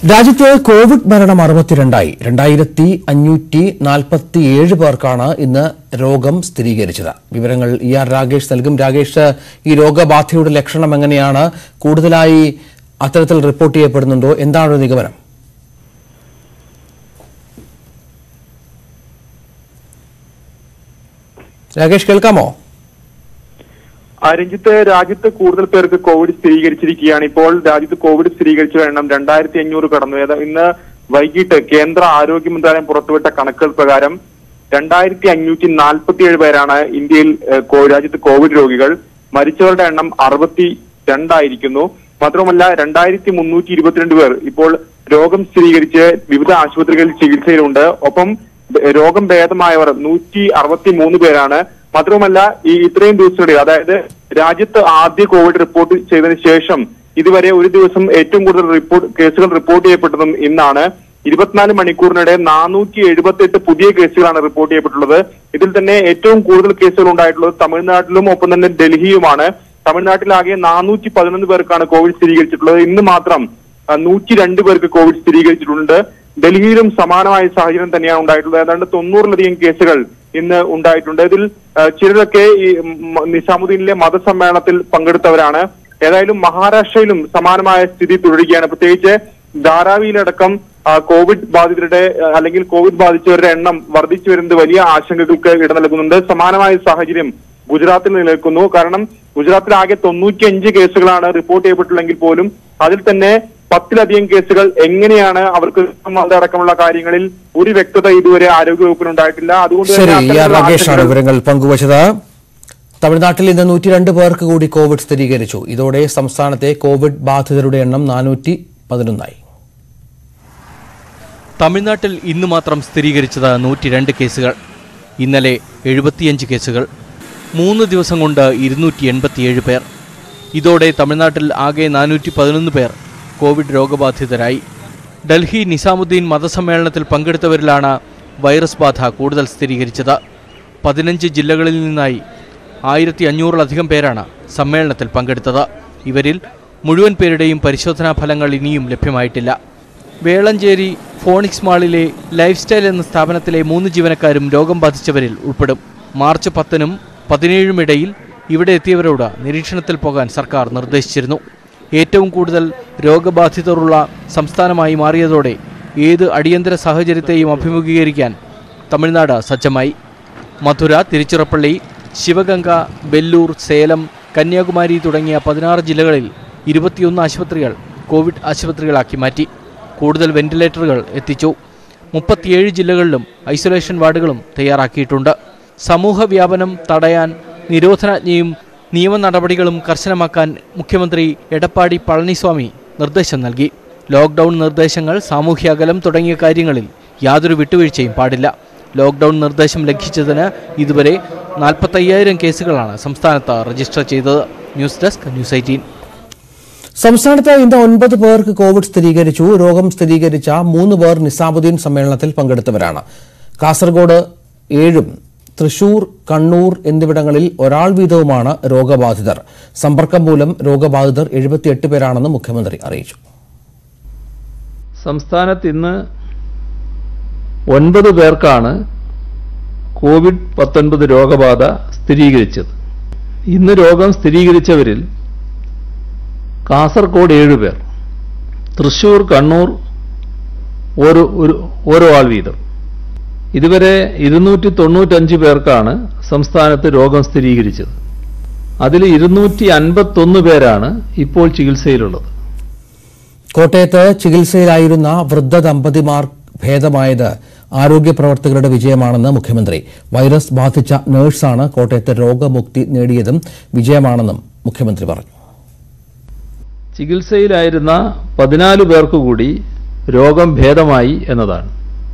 രാജ്യത്ത് കോവിഡ് മരണം അറുപത്തിരണ്ടായി രണ്ടായിരത്തി അഞ്ഞൂറ്റി നാൽപ്പത്തിയേഴ് പേർക്കാണ് ഇന്ന് രോഗം സ്ഥിരീകരിച്ചത് വിവരങ്ങൾ ഇ ആർ രാഗേഷ് നൽകും രാഗേഷ് ഈ രോഗബാധയുടെ ലക്ഷണം എങ്ങനെയാണ് കൂടുതലായി അത്തരത്തിൽ റിപ്പോർട്ട് ചെയ്യപ്പെടുന്നുണ്ടോ എന്താണ് ഒരു നിഗമനം രാകേഷ് കേൾക്കാമോ ആ, രഞ്ജിത്ത് രാജ്യത്ത് കൂടുതൽ പേർക്ക് കോവിഡ് സ്ഥിരീകരിച്ചിരിക്കുകയാണ് ഇപ്പോൾ രാജ്യത്ത് കോവിഡ് സ്ഥിരീകരിച്ച എണ്ണം രണ്ടായിരത്തി അഞ്ഞൂറ് കടന്നു ഏതാ- ഇന്ന് വൈകിട്ട് കേന്ദ്ര ആരോഗ്യ മന്ത്രാലയം പുറത്തുവിട്ട കണക്കുകൾ പ്രകാരം രണ്ടായിരത്തി അഞ്ഞൂറ്റി നാൽപ്പത്തിയേഴ് പേരാണ് ഇന്ത്യയിൽ ഏഹ്, കോ- രാജ്യത്ത് കോവിഡ് രോഗികൾ മരിച്ചവരുടെ എണ്ണം അറുപത്തി രണ്ടായിരിക്കുന്നു മാത്രമല്ല രണ്ടായിരത്തി മുന്നൂറ്റി ഇരുപത്തിരണ്ട് പേർ ഇപ്പോൾ രോഗം സ്ഥിരീകരിച്ച് വിവിധ ആശുപത്രികളിൽ ചികിത്സയിലുണ്ട് ഒപ്പം ബ- രോഗം ഭേദമായവർ നൂറ്റി അറുപത്തി മൂന്ന് പേരാണ് മാത്രവുമല്ല ഈ ഇത്രയും ദിവസത്തിനിടെ അതായത് രാജ്യത്ത് ആദ്യ കോവിഡ് റിപ്പോർട്ട് ചെയ്തതിനു ശേഷം ഇതുവരെ ഒരു ദിവസം ഏറ്റവും കൂടുതൽ റിപ്പോർട്ട് കേസുകൾ റിപ്പോർട്ട് ചെയ്യപ്പെട്ടതും ഇന്നാണ് ഇരുപത്തിനാല് മണിക്കൂറിനിടെ നാനൂറ്റി എഴുപത്തെട്ട് പുതിയ കേസുകളാണ് റിപ്പോർട്ട് ചെയ്യപ്പെട്ടുള്ളത് ഇതിൽ തന്നെ ഏറ്റവും കൂടുതൽ കേസുകൾ ഉണ്ടായിട്ടുള്ളത് തമിഴ്നാട്ടിലും ഒപ്പം തന്നെ ഡൽഹിയുമാണ് തമിഴ്നാട്ടിലാകെ നാനൂറ്റി പതിനൊന്ന് പേർക്കാണ് കോവിഡ് സ്ഥിരീകരിച്ചിട്ടുള്ളത് ഇന്ന് മാത്രം നൂറ്റി രണ്ട് പേർക്ക് കോവിഡ് സ്ഥിരീകരിച്ചിട്ടുണ്ട് ഡൽഹിയിലും സമാനമായ സാഹചര്യം തന്നെയാണ് ഉണ്ടായിട്ടുള്ളത് ഏതാണ്ട് തൊണ്ണൂറിലധികം കേസുകൾ ഇന്ന് ഉണ്ടായിട്ടുണ്ട് ഇതിൽ ആ, ചിലരൊക്കെ ഈ മ- നിസാമുദ്ദീനിലെ മതസമ്മേളനത്തിൽ പങ്കെടുത്തവരാണ് ഏതായാലും മഹാരാഷ്ട്രയിലും സമാനമായ സ്ഥിതി തുടരുകയാണ് പ്രത്യേകിച്ച് ധാരാവിയിലടക്കം ആ, കോവിഡ് ബാധിതരുടെ ആ, അല്ലെങ്കിൽ കോവിഡ് ബാധിച്ചവരുടെ എണ്ണം വർദ്ധിച്ചു വരുന്നത് വലിയ ആശങ്കകൾക്ക് ഇട നൽകുന്നുണ്ട് സമാനമായ സാഹചര്യം ഗുജറാത്തിൽ നിലനിൽക്കുന്നു കാരണം ഗുജറാത്തിൽ ആകെ തൊണ്ണൂറ്റിയഞ്ച് കേസുകളാണ് റിപ്പോർട്ട് ചെയ്യപ്പെട്ടുള്ളെങ്കിൽ പോലും അതിൽ തന്നെ പത്തിലധികം കേസുകൾ എങ്ങനെയാണ് അവർക്ക് അടക്കമുള്ള കാര്യങ്ങളിൽ ഒരു വ്യക്തത ഇതുവരെ ആരോഗ്യവകുപ്പിന് ഉണ്ടായിട്ടില്ല അതുകൊണ്ട് ശരി തന്നെ ഇ ആർ അത്തരത്തിലുള്ള രാകേഷാണ് ആശങ്കകൾ വിവരങ്ങൾ പങ്കുവച്ചത് തമിഴ്നാട്ടിൽ ഇന്ന് നൂറ്റിരണ്ട് പേർക്ക് കൂടി കോവിഡ് സ്ഥിരീകരിച്ചു ഇതോടെ സംസ്ഥാനത്തെ കോവിഡ് ബാധിതരുടെ എണ്ണം നാനൂറ്റി പതിനൊന്നായി തമിഴ്നാട്ടിൽ ഇന്ന് മാത്രം സ്ഥിരീകരിച്ചത് നൂറ്റി രണ്ട് കേസുകൾ ഇന്നലെ എഴുപത്തിയഞ്ച് കേസുകൾ മൂന്ന് ദിവസം കൊണ്ട് ഇരുന്നൂറ്റി എൺപത്തിയേഴ് പേർ ഇതോടെ തമിഴ്നാട്ടിൽ ആകെ നാനൂറ്റി പതിനൊന്ന് പേർ കോവിഡ് രോഗബാധിതരായി ഡൽഹി നിസാമുദ്ദീൻ മതസമ്മേളനത്തിൽ പങ്കെടുത്തവരിലാണ് വൈറസ് ബാധ കൂടുതൽ സ്ഥിരീകരിച്ചത് പതിനഞ്ച് ജില്ലകളിൽ നിന്നായി ആയിരത്തി അഞ്ഞൂറിലധികം പേരാണ് സമ്മേളനത്തിൽ പങ്കെടുത്തത് ഇവരിൽ മുഴുവൻ പേരുടെയും പരിശോധനാ ഫലങ്ങൾ ഇനിയും ലഭ്യമായിട്ടില്ല വേളഞ്ചേരി ഫോണിക്സ് മാളിലെ ലൈഫ് സ്റ്റൈൽ എന്ന സ്ഥാപനത്തിലെ മൂന്ന് ജീവനക്കാരും രോഗം ബാധിച്ചവരിൽ ഉൾപ്പെടും മാർച്ച് പത്തിനും പതിനേഴും ഇടയിൽ ഇവിടെ എത്തിയവരോട് നിരീക്ഷണത്തിൽ പോകാൻ സർക്കാർ നിർദ്ദേശിച്ചിരുന്നു ഏറ്റവും കൂടുതൽ രോഗബാധിതരുള്ള സംസ്ഥാനമായി മാറിയതോടെ ഏത് അടിയന്തര സാഹചര്യത്തെയും അഭിമുഖീകരിക്കാൻ തമിഴ്നാട് സജ്ജമായി മധുര തിരുച്ചിറപ്പള്ളി ശിവഗംഗ ബെല്ലൂർ സേലം കന്യാകുമാരി തുടങ്ങിയ പതിനാറ് ജില്ലകളിൽ ഇരുപത്തിയൊന്ന് ആശുപത്രികൾ കോവിഡ് ആശുപത്രികളാക്കി മാറ്റി കൂടുതൽ വെന്റിലേറ്ററുകൾ എത്തിച്ചു മുപ്പത്തിയേഴ് ജില്ലകളിലും ഐസൊലേഷൻ വാർഡുകളും തയ്യാറാക്കിയിട്ടുണ്ട് സമൂഹ വ്യാപനം തടയാൻ നിരോധനാജ്ഞയും നിയമ നടപടികളും കർശനമാക്കാൻ മുഖ്യമന്ത്രി എടപ്പാടി പളനിസ്വാമി നിർദ്ദേശം നൽകി ലോക്ക്ഡൌൺ നിർദ്ദേശങ്ങൾ സാമൂഹ്യ അകലം തുടങ്ങിയ കാര്യങ്ങളിൽ യാതൊരു വിട്ടുവീഴ്ചയും പാടില്ല ലോക്ക്ഡൌൺ നിർദ്ദേശം ലംഘിച്ചതിന് ഇതുവരെ നാൽപ്പത്തയ്യായിരം കേസുകളാണ് സംസ്ഥാനത്ത് രജിസ്റ്റർ ചെയ്തത് ന്യൂസ് ഡെസ്ക് ന്യൂസ് എയ്റ്റീൻ സംസ്ഥാനത്ത് ഇന്ന് ഒൻപത് പേർക്ക് കോവിഡ് സ്ഥിരീകരിച്ചു രോഗം സ്ഥിരീകരിച്ച മൂന്ന് പേർ നിസാമുദ്ദീൻ സമ്മേളനത്തിൽ പങ്കെടുത്തവരാണ് കാസർഗോഡ് ഏഴും തൃശൂർ കണ്ണൂർ എന്നിവിടങ്ങളിൽ ഒരാൾ വീതവുമാണ് രോഗബാധിതർ സമ്പർക്കം മൂലം രോഗബാധിതർ എഴുപത്തിയെട്ട് പേരാണെന്ന് മുഖ്യമന്ത്രി അറിയിച്ചു സംസ്ഥാനത്ത് ഇന്ന് ഒൻപത് പേർക്കാണ് കോവിഡ് പത്തൊൻപത് രോഗബാധ സ്ഥിരീകരിച്ചത് ഇന്ന് രോഗം സ്ഥിരീകരിച്ചവരിൽ കാസർഗോഡ് ഏഴ് പേർ തൃശൂർ കണ്ണൂർ ഓരോ ഒരു ഓരോ ആൾ വീതം ഇതുവരെ ഇരുന്നൂറ്റി തൊണ്ണൂറ്റഞ്ച് പേർക്കാണ് സംസ്ഥാനത്ത് രോഗം സ്ഥിരീകരിച്ചത് അതിൽ ഇരുന്നൂറ്റി അൻപത്തൊന്ന് പേരാണ് ഇപ്പോൾ ചികിത്സയിലുള്ളത് കോട്ടയത്ത് ചികിത്സയിലായിരുന്ന വൃദ്ധ ദമ്പതിമാർ ഭേദമായത് ആരോഗ്യ പ്രവർത്തകരുടെ വിജയമാണെന്ന് മുഖ്യമന്ത്രി വൈറസ് ബാധിച്ച നഴ്സാണ് കോട്ടയത്ത് രോഗമുക്തി നേടിയതും വിജയമാണെന്നും മുഖ്യമന്ത്രി പറഞ്ഞു ചികിത്സയിലായിരുന്ന പതിനാല് പേർക്ക് കൂടി രോഗം ഭേദമായി എന്നതാണ്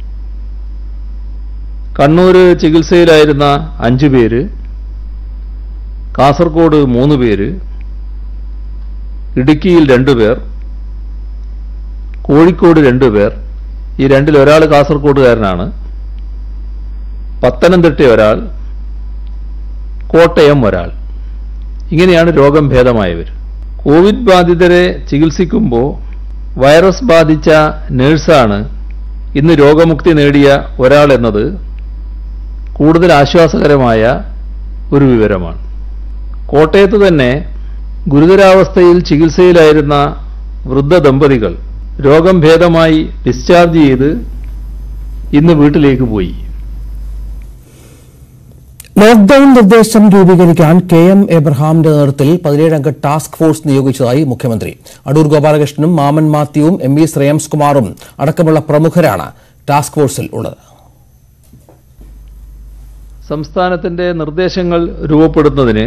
കണ്ണൂര് ചികിത്സയിലായിരുന്ന അഞ്ചു പേര് കാസർഗോഡ് മൂന്ന് പേര് ഇടുക്കിയിൽ രണ്ടു പേർ കോഴിക്കോട് രണ്ടു പേർ ഈ രണ്ടിൽ ഒരാൾ കാസർഗോഡുകാരനാണ് പത്തനംതിട്ട ഒരാൾ കോട്ടയം ഒരാൾ ഇങ്ങനെയാണ് രോഗം ഭേദമായവർ കോവിഡ് ബാധിതരെ ചികിത്സിക്കുമ്പോൾ വൈറസ് ബാധിച്ച നേഴ്സാണ് ഇന്ന് രോഗമുക്തി നേടിയ ഒരാൾ എന്നത് കൂടുതൽ ആശ്വാസകരമായ ഒരു വിവരമാണ് കോട്ടയത്ത് തന്നെ ഗുരുതരാവസ്ഥയിൽ ചികിത്സയിലായിരുന്ന വൃദ്ധ ദമ്പതികൾ രോഗം ഭേദമായി ഡിസ്ചാർജ് ചെയ്ത് ഇന്ന് വീട്ടിലേക്ക് പോയി ലോക്ഡൌൺ നിർദ്ദേശം രൂപീകരിക്കാൻ കെ എം എബ്രഹാമിന്റെ നേതൃത്വത്തിൽ പതിനേഴംഗ ടാസ്ക് ഫോഴ്സ് നിയോഗിച്ചതായി മുഖ്യമന്ത്രി അടൂർ ഗോപാലകൃഷ്ണനും മാമൻ മാത്യുവും എം വി ശ്രേയംസ് കുമാറും അടക്കമുള്ള പ്രമുഖരാണ് ടാസ്ക് ഫോഴ്സിൽ ഉള്ളത് സംസ്ഥാനത്തിന്റെ നിർദ്ദേശങ്ങൾ രൂപപ്പെടുന്നതിന്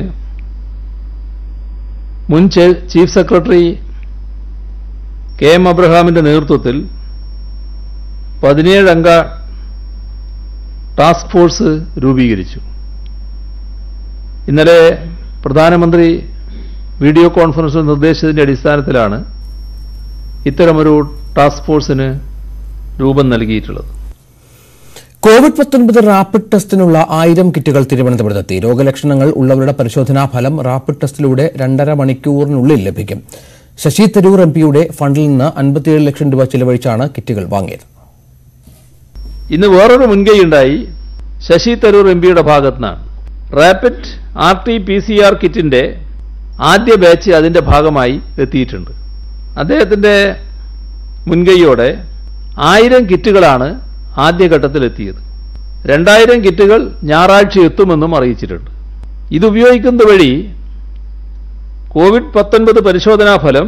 മുൻ ചെ- ചീഫ് സെക്രട്ടറി കെ എം അബ്രഹാമിന്റെ നേതൃത്വത്തിൽ പതിനേഴംഗ ടാസ്ക് ഫോഴ്സ് രൂപീകരിച്ചു ഇന്നലെ പ്രധാനമന്ത്രി വീഡിയോ കോൺഫറൻസിൽ നിർദ്ദേശിച്ചതിന്റെ അടിസ്ഥാനത്തിലാണ് ഇത്തരമൊരു ടാസ്ക് ഫോഴ്സിന് രൂപം നൽകിയിട്ടുള്ളത് കോവിഡ് പത്തൊൻപത് റാപ്പിഡ് ടെസ്റ്റിനുള്ള ആയിരം കിറ്റുകൾ തിരുവനന്തപുരത്തെത്തി രോഗലക്ഷണങ്ങൾ ഉള്ളവരുടെ പരിശോധനാ ഫലം റാപ്പിഡ് ടെസ്റ്റിലൂടെ രണ്ടര മണിക്കൂറിനുള്ളിൽ ലഭിക്കും ശശി തരൂർ എം പിയുടെ ഫണ്ടിൽ നിന്ന് അൻപത്തിയേഴ് ലക്ഷം രൂപ ചിലവഴിച്ചാണ് കിറ്റുകൾ വാങ്ങിയത് ഇന്ന് വേറൊരു മുൻകൈയുണ്ടായി ശശി തരൂർ എം പിയുടെ ഭാഗത്തുനിന്നാണ് rapid R T P C R കിറ്റിന്റെ ആദ്യ ബാച്ച് അതിന്റെ ഭാഗമായി എത്തിയിട്ടുണ്ട് അദ്ദേഹത്തിന്റെ മുൻകൈയോടെ ആയിരം കിറ്റുകളാണ് ആദ്യഘട്ടത്തിൽ എത്തിയത് രണ്ടായിരം കിറ്റുകൾ ഞായറാഴ്ച എത്തുമെന്നും അറിയിച്ചിട്ടുണ്ട് ഇത് ഉപയോഗിക്കുന്നത് വഴി കോവിഡ് പത്തൊൻപത് പരിശോധനാ ഫലം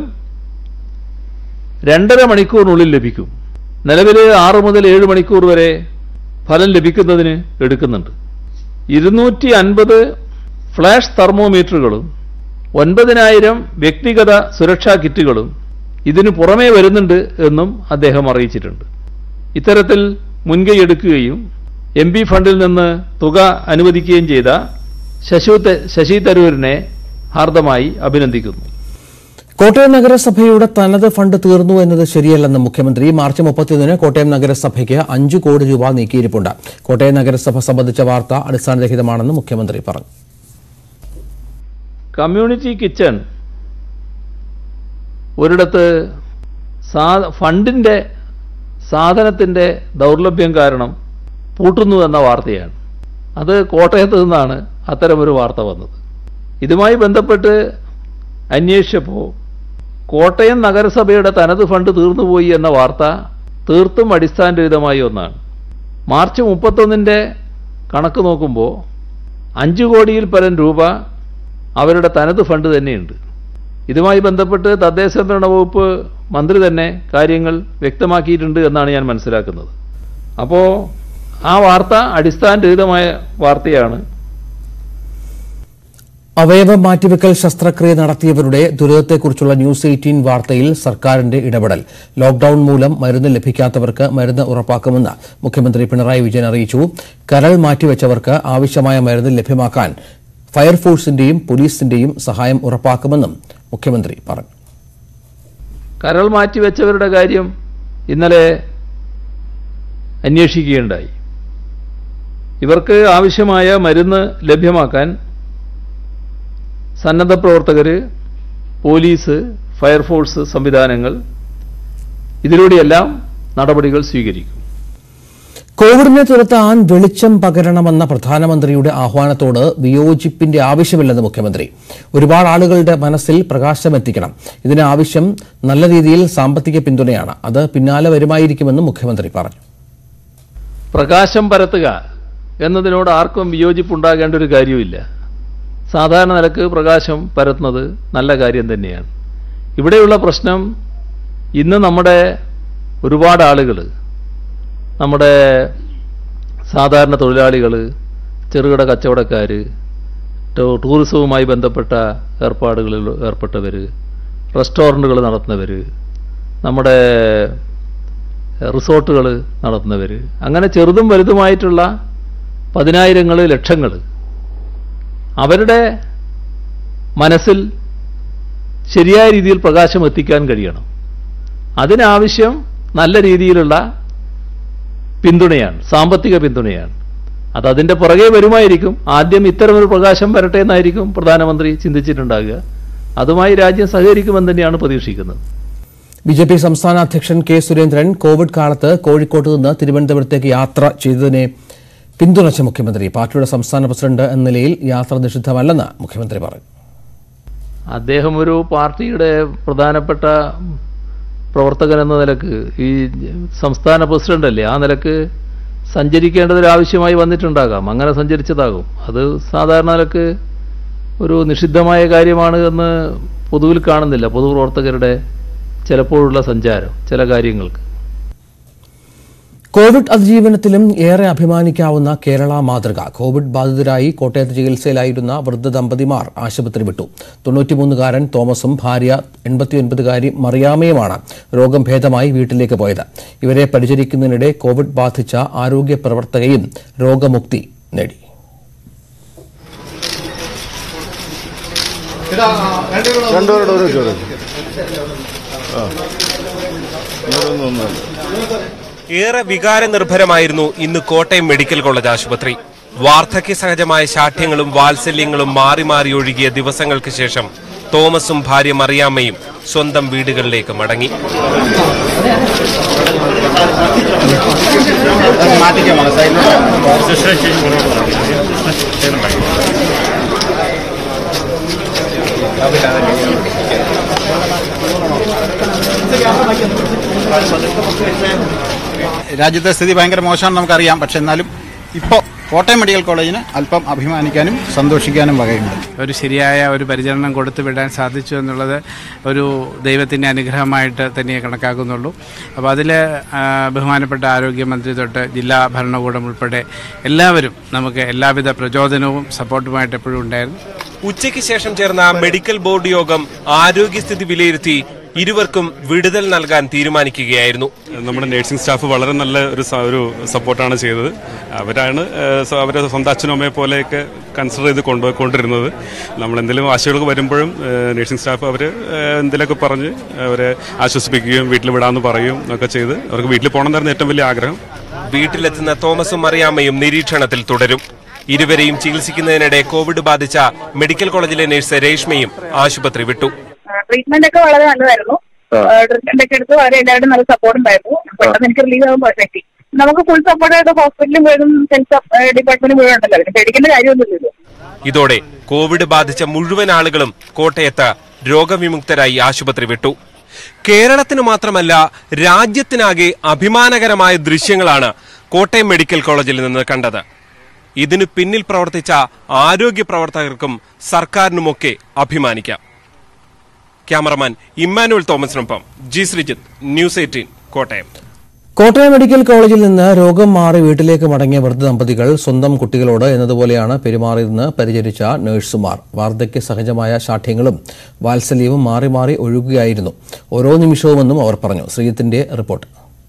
രണ്ടര മണിക്കൂറിനുള്ളിൽ ലഭിക്കും നിലവിൽ ആറ് മുതൽ ഏഴ് മണിക്കൂർ വരെ ഫലം ലഭിക്കുന്നതിന് എടുക്കുന്നുണ്ട് ഇരുന്നൂറ്റി അൻപത് ഫ്ലാഷ് തെർമോമീറ്ററുകളും ഒൻപതിനായിരം വ്യക്തിഗത സുരക്ഷാ കിറ്റുകളും ഇതിനു പുറമേ വരുന്നുണ്ട് എന്നും അദ്ദേഹം അറിയിച്ചിട്ടുണ്ട് ഇത്തരത്തിൽ മുൻകൈ എടുക്കുകയും എം പി ഫണ്ടിൽ നിന്ന് തുക അനുവദിക്കുകയും ചെയ്ത ശശു ത- ശശി തരൂരിനെ ഹാർദമായി അഭിനന്ദിക്കുന്നു കോട്ടയം നഗരസഭയുടെ തനത് ഫണ്ട് തീർന്നു എന്നത് ശരിയല്ലെന്ന് മുഖ്യമന്ത്രി മാർച്ച് മുപ്പത്തിയൊന്നിന് കോട്ടയം നഗരസഭയ്ക്ക് അഞ്ചു കോടി രൂപ നീക്കിയിരിപ്പുണ്ട് കോട്ടയം നഗരസഭ സംബന്ധിച്ച വാർത്ത അടിസ്ഥാനരഹിതമാണെന്ന് മുഖ്യമന്ത്രി പറഞ്ഞു കമ്മ്യൂണിറ്റി കിച്ചൺ ഒരിടത്ത് സാ ഫണ്ടിൻ്റെ സാധനത്തിൻ്റെ ദൗർലഭ്യം കാരണം പൂട്ടുന്നു എന്ന വാർത്തയാണ് അത് കോട്ടയത്ത് നിന്നാണ് അത്തരമൊരു വാർത്ത വന്നത് ഇതുമായി ബന്ധപ്പെട്ട് അന്വേഷിച്ചപ്പോൾ കോട്ടയം നഗരസഭയുടെ തനത് ഫണ്ട് തീർന്നുപോയി എന്ന വാർത്ത തീർത്തും അടിസ്ഥാനരഹിതമായ ഒന്നാണ് മാർച്ച് മുപ്പത്തൊന്നിൻ്റെ കണക്ക് നോക്കുമ്പോൾ അഞ്ച് കോടിയിൽ പരം രൂപ അവരുടെ തനത് ഫണ്ട് തന്നെയുണ്ട് ഇതുമായി ബന്ധപ്പെട്ട് തദ്ദേശ ഭരണ വകുപ്പ് മന്ത്രി തന്നെ കാര്യങ്ങൾ വ്യക്തമാക്കിയിട്ടുണ്ട് എന്നാണ് ഞാൻ മനസ്സിലാക്കുന്നത് അപ്പോൾ ആ വാർത്ത അടിസ്ഥാനരഹിതമായ വാർത്തയാണ് അവയവ മാറ്റിവെക്കൽ ശസ്ത്രക്രിയ നടത്തിയവരുടെ ദുരിതത്തെക്കുറിച്ചുള്ള ന്യൂസ് എയ്റ്റീൻ വാർത്തയിൽ സർക്കാരിന്റെ ഇടപെടൽ ലോക്ഡൌൺ മൂലം മരുന്ന് ലഭിക്കാത്തവർക്ക് മരുന്ന് ഉറപ്പാക്കുമെന്ന് മുഖ്യമന്ത്രി പിണറായി വിജയൻ അറിയിച്ചു കരൾ മാറ്റിവെച്ചവർക്ക് ആവശ്യമായ മരുന്ന് ലഭ്യമാക്കാൻ ഫയർഫോഴ്സിന്റെയും പോലീസിന്റെയും സഹായം ഉറപ്പാക്കുമെന്നും മുഖ്യമന്ത്രി പറഞ്ഞു കരൾ മാറ്റിവെച്ചവരുടെ കാര്യം ഇന്നലെ അന്വേഷിക്കുകയുണ്ടായി ഇവർക്ക് ആവശ്യമായ മരുന്ന് ലഭ്യമാക്കാൻ സന്നദ്ധ പ്രവർത്തകർ പോലീസ് ഫയർഫോഴ്സ് സംവിധാനങ്ങൾ ഇതിലൂടെയെല്ലാം നടപടികൾ സ്വീകരിക്കും കോവിഡിനെ തുരത്താൻ വെളിച്ചം പകരണമെന്ന പ്രധാനമന്ത്രിയുടെ ആഹ്വാനത്തോട് വിയോജിപ്പിന്റെ ആവശ്യമില്ലെന്ന് മുഖ്യമന്ത്രി ഒരുപാട് ആളുകളുടെ മനസ്സിൽ പ്രകാശമെത്തിക്കണം ഇതിന് ആവശ്യം നല്ല രീതിയിൽ സാമ്പത്തിക പിന്തുണയാണ് അത് പിന്നാലെ വരുമായിരിക്കുമെന്നും മുഖ്യമന്ത്രി പറഞ്ഞു പ്രകാശം പരത്തുക എന്നതിനോട് ആർക്കും വിയോജിപ്പുണ്ടാകേണ്ട ഒരു കാര്യമില്ല സാധാരണ നിലക്ക് പ്രകാശം പരത്തുന്നത് നല്ല കാര്യം തന്നെയാണ് ഇവിടെയുള്ള പ്രശ്നം ഇന്ന് നമ്മുടെ ഒരുപാട് ആളുകൾ നമ്മുടെ സാധാരണ തൊഴിലാളികൾ ചെറുകിട കച്ചവടക്കാർ ടൂറിസവുമായി ബന്ധപ്പെട്ട ഏർപ്പാടുകളിൽ ഏർപ്പെട്ടവർ റെസ്റ്റോറൻറ്റുകൾ നടത്തുന്നവർ നമ്മുടെ റിസോർട്ടുകൾ നടത്തുന്നവർ അങ്ങനെ ചെറുതും വലുതുമായിട്ടുള്ള പതിനായിരങ്ങൾ ലക്ഷങ്ങൾ അവരുടെ മനസ്സിൽ ശരിയായ രീതിയിൽ പ്രകാശം എത്തിക്കാൻ കഴിയണം അതിനാവശ്യം നല്ല രീതിയിലുള്ള പിന്തുണയാണ് സാമ്പത്തിക പിന്തുണയാണ് അത് അതിൻ്റെ പുറകെ വരുമായിരിക്കും ആദ്യം ഇത്തരമൊരു പ്രകാശം വരട്ടെ എന്നായിരിക്കും പ്രധാനമന്ത്രി ചിന്തിച്ചിട്ടുണ്ടാകുക അതുമായി രാജ്യം സഹകരിക്കുമെന്ന് തന്നെയാണ് പ്രതീക്ഷിക്കുന്നത് ബി ജെ പി സംസ്ഥാന അധ്യക്ഷൻ കെ സുരേന്ദ്രൻ കോവിഡ് കാലത്ത് കോഴിക്കോട്ട് നിന്ന് തിരുവനന്തപുരത്തേക്ക് യാത്ര ചെയ്തതിനെ പിന്തുണച്ച മുഖ്യമന്ത്രി പാർട്ടിയുടെ സംസ്ഥാന പ്രസിഡന്റ് എന്ന നിലയിൽ യാത്ര നിഷിദ്ധമല്ലെന്ന് മുഖ്യമന്ത്രി പറഞ്ഞു അദ്ദേഹം ഒരു പാർട്ടിയുടെ പ്രധാനപ്പെട്ട പ്രവർത്തകൻ എന്ന നിലക്ക് ഈ സംസ്ഥാന പ്രസിഡന്റ് അല്ലേ ആ നിലക്ക് സഞ്ചരിക്കേണ്ടതിൽ ആവശ്യമായി വന്നിട്ടുണ്ടാകാം അങ്ങനെ സഞ്ചരിച്ചതാകും അത് സാധാരണ നിലക്ക് ഒരു നിഷിദ്ധമായ കാര്യമാണ് എന്ന് പൊതുവിൽ കാണുന്നില്ല പൊതുപ്രവർത്തകരുടെ ചിലപ്പോഴുള്ള സഞ്ചാരം ചില കാര്യങ്ങൾക്ക് കോവിഡ് അതിജീവനത്തിലും ഏറെ അഭിമാനിക്കാവുന്ന കേരള മാതൃക കോവിഡ് ബാധിതരായി കോട്ടയത്ത് ചികിത്സയിലായിരുന്ന വൃദ്ധ ദമ്പതിമാർ ആശുപത്രി വിട്ടു തൊണ്ണൂറ്റിമൂന്നുകാരൻ തോമസും ഭാര്യ എൺപത്തിയൊൻപതുകാരി മറിയാമയുമാണ് രോഗം ഭേദമായി വീട്ടിലേക്ക് പോയത് ഇവരെ പരിചരിക്കുന്നതിനിടെ കോവിഡ് ബാധിച്ച ആരോഗ്യ പ്രവർത്തകയും രോഗമുക്തി നേടി രണ്ടുപേരോട് ഒരു ചോദ്യം ആ ഇങ്ങോട്ടൊന്നും ഒന്നുമില്ല ഏറെ വികാരനിർഭരമായിരുന്നു ഇന്ന് കോട്ടയം മെഡിക്കൽ കോളേജ് ആശുപത്രി വാർദ്ധക്യ സഹജമായ ശാഠ്യങ്ങളും വാത്സല്യങ്ങളും മാറി മാറി ഒഴുകിയ ദിവസങ്ങൾക്ക് ശേഷം തോമസും ഭാര്യ മറിയാമ്മയും സ്വന്തം വീടുകളിലേക്ക് മടങ്ങി രാജ്യത്തെ സ്ഥിതി ഭയങ്കര മോശമാണെന്ന് നമുക്കറിയാം പക്ഷെ എന്നാലും ഇപ്പോൾ കോട്ടയം മെഡിക്കൽ കോളേജിന് അല്പം അഭിമാനിക്കാനും സന്തോഷിക്കാനും വകയുണ്ട് ഒരു ശരിയായ ഒരു പരിചരണം കൊടുത്തു വിടാൻ സാധിച്ചു എന്നുള്ളത് ഒരു ദൈവത്തിൻ്റെ അനുഗ്രഹമായിട്ട് തന്നെ കണക്കാക്കുന്നുള്ളൂ അപ്പോൾ അതിൽ ബഹുമാനപ്പെട്ട ആരോഗ്യമന്ത്രി തൊട്ട് ജില്ലാ ഭരണകൂടം ഉൾപ്പെടെ എല്ലാവരും നമുക്ക് എല്ലാവിധ പ്രചോദനവും സപ്പോർട്ടുമായിട്ട് എപ്പോഴും ഉണ്ടായിരുന്നു ഉച്ചയ്ക്ക് ശേഷം ചേർന്ന മെഡിക്കൽ ബോർഡ് യോഗം ആരോഗ്യസ്ഥിതി വിലയിരുത്തി ഇരുവർക്കും വിടുതൽ നൽകാൻ തീരുമാനിക്കുകയായിരുന്നു നമ്മുടെ നഴ്സിംഗ് സ്റ്റാഫ് വളരെ നല്ല ഒരു സ- ഒരു സപ്പോർട്ടാണ് ചെയ്തത് അവരാണ് ഏഹ്, സ- അവരെ സ്വന്തം അച്ഛനും അമ്മയെ പോലെയൊക്കെ കൺസിഡർ ചെയ്ത് കൊണ്ടു കൊണ്ടിരുന്നത് നമ്മൾ എന്തെങ്കിലും ആശയങ്ങൾ വരുമ്പോഴും ഏഹ്, നഴ്സിംഗ് സ്റ്റാഫ് അവർ എന്തെങ്കിലുമൊക്കെ പറഞ്ഞ് അവരെ ആശ്വസിപ്പിക്കുകയും വീട്ടിൽ വിടാമെന്ന് പറയുകയും ഒക്കെ ചെയ്ത് അവർക്ക് വീട്ടിൽ പോകണം എന്നായിരുന്നു ഏറ്റവും വലിയ ആഗ്രഹം വീട്ടിലെത്തുന്ന തോമസും മറിയാമ്മയും നിരീക്ഷണത്തിൽ തുടരും ഇരുവരെയും ചികിത്സിക്കുന്നതിനിടെ കോവിഡ് ബാധിച്ച മെഡിക്കൽ കോളേജിലെ നഴ്സ് രേഷ്മയും ആശുപത്രി വിട്ടു ട്രീറ്റ്മെന്റ് ഒക്കെ വളരെ നല്ലതായിരുന്നു ട്രീറ്റ്മെന്റ് ഒക്കെ എടുത്തു അവരെ എല്ലാവരും നല്ല സപ്പോർട്ട് ഉണ്ടായിരുന്നു പെട്ടെന്ന് എനിക്ക് റിലീവ് ആകാൻ പറ്റി നമുക്ക് ഫുൾ സപ്പോർട്ട് ആയിട്ട് ഹോസ്പിറ്റലിൽ മുഴുവൻ ഹെൽത്ത് ഡിപ്പാർട്ട്മെന്റ് മുഴുവൻ ഉണ്ടല്ലോ അതിന് പേടിക്കേണ്ട കാര്യമൊന്നുമില്ലല്ലോ ഇതോടെ കോവിഡ് ബാധിച്ച മുഴുവൻ ആളുകളും കോട്ടയത്ത് രോഗവിമുക്തരായി ആശുപത്രി വിട്ടു കേരളത്തിന് മാത്രമല്ല രാജ്യത്തിനാകെ അഭിമാനകരമായ ദൃശ്യങ്ങളാണ് കോട്ടയം മെഡിക്കൽ കോളേജിൽ നിന്ന് കണ്ടത് ഇതിനു പിന്നിൽ പ്രവർത്തിച്ച ആരോഗ്യ പ്രവർത്തകർക്കും സർക്കാരിനുമൊക്കെ അഭിമാനിക്കാം ക്യാമറമാൻ ഇമ്മാനുവൽ തോമസിനൊപ്പം G Sreejith news eighteen Kottayam Kottayam medical കോളേജിൽ നിന്ന് രോഗം മാറി വീട്ടിലേക്ക് മടങ്ങിയ വൃദ്ധ ദമ്പതികൾ സ്വന്തം കുട്ടികളോട് എന്നതുപോലെയാണ് പെരുമാറിയതെന്ന് പരിചരിച്ച നഴ്സുമാർ വാർദ്ധക്യ സഹജമായ ശാഠ്യങ്ങളും വാത്സല്യവും മാറി മാറി ഒഴുകുകയായിരുന്നു ഓരോ നിമിഷവുമെന്നും അവർ പറഞ്ഞു ശ്രീജിത്തിന്റെ റിപ്പോർട്ട്